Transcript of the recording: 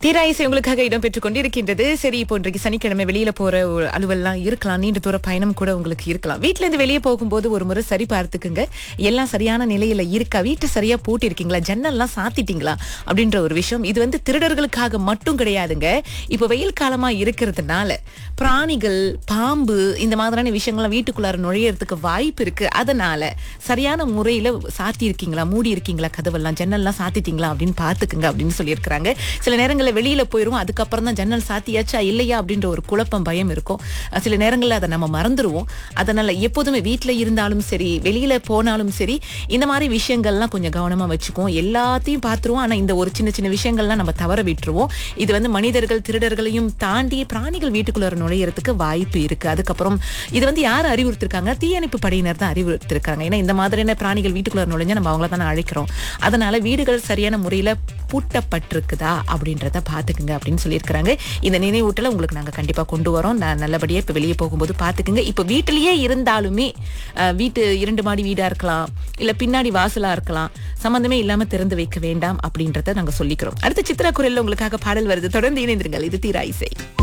தீராயிசை உங்களுக்காக இடம்பெற்றுக் கொண்டிருக்கின்றது சரி இப்போ இன்றைக்கு சனிக்கிழமை வெளியில போற ஒரு அலுவல்லாம் இருக்கலாம் நீண்ட தூர பயணம் கூட உங்களுக்கு இருக்கலாம் வீட்ல இருந்து வெளியே போகும்போது ஒரு முறை சரி பார்த்துக்குங்க எல்லாம் சரியான நிலையில இருக்கா வீட்டை சரியா பூட்டி இருக்கீங்களா ஜன்னல்லாம் சாத்திட்டீங்களா அப்படின்ற ஒரு விஷயம் இது வந்து திருடர்களுக்காக மட்டும் கிடையாதுங்க இப்போ வெயில் காலமா இருக்கிறதுனால பிராணிகள் பாம்பு இந்த மாதிரியான விஷயங்கள்லாம் வீட்டுக்குள்ளார நுழையறதுக்கு வாய்ப்பு இருக்கு அதனால சரியான முறையில சாத்தி இருக்கீங்களா மூடி இருக்கீங்களா கதவெல்லாம் ஜன்னல்லாம் சாத்திட்டீங்களா அப்படின்னு பாத்துக்குங்க அப்படின்னு சொல்லியிருக்கிறாங்க சில நேரங்களில் வெளியில போயிரும் அதுக்கப்புறம் தான் ஜன்னல் சாத்தியாச்சா இல்லையா அப்படின்ற ஒரு குழப்பம் பயம் இருக்கும் அஹ் சில நேரங்களில் அதை நம்ம மறந்துடுவோம் அதனால எப்போதுமே வீட்டில் இருந்தாலும் சரி வெளியில போனாலும் சரி இந்த மாதிரி விஷயங்கள்லாம் கொஞ்சம் கவனமா வச்சுக்குவோம் எல்லாத்தையும் பார்த்துருவோம் ஆனா இந்த ஒரு சின்ன சின்ன விஷயங்கள்லாம் நம்ம தவற விட்டுருவோம் இது வந்து மனிதர்கள் திருடர்களையும் தாண்டி பிராணிகள் வீட்டுக்குள்ள நுழையறதுக்கு வாய்ப்பு இருக்கு அதுக்கப்புறம் இது வந்து யார் அறிவுறுத்திருக்காங்க தீயணைப்பு படையினர் தான் அறிவுறுத்திருக்காங்க ஏன்னா இந்த மாதிரியான பிராணிகள் வீட்டுக்குள்ள நுழைஞ்சா நம்ம அவங்கள தானே அழைக்கிறோம் அதனால வீடுகள் சரியான முறையில பூட்டப்பட்டிருக்குதா அப்படின்றத பாத்துக்குங்க அப்படின்னு சொல்லியிருக்கிறாங்க இந்த நினைவூட்டலை உங்களுக்கு நாங்க கண்டிப்பா கொண்டு வரோம் நான் நல்லபடியா இப்ப வெளியே போகும்போது பாத்துக்குங்க இப்ப வீட்டிலேயே இருந்தாலுமே அஹ், வீட்டு இரண்டு மாடி வீடா இருக்கலாம் இல்ல பின்னாடி வாசலா இருக்கலாம் சம்பந்தமே இல்லாம திறந்து வைக்க வேண்டாம் அப்படின்றத நாங்க சொல்லிக்கிறோம் அடுத்த சித்ரா குரல்ல உங்களுக்காக பாடல் வருது தொடர்ந்து இணைந்திருங்கள் இது தீரா இசை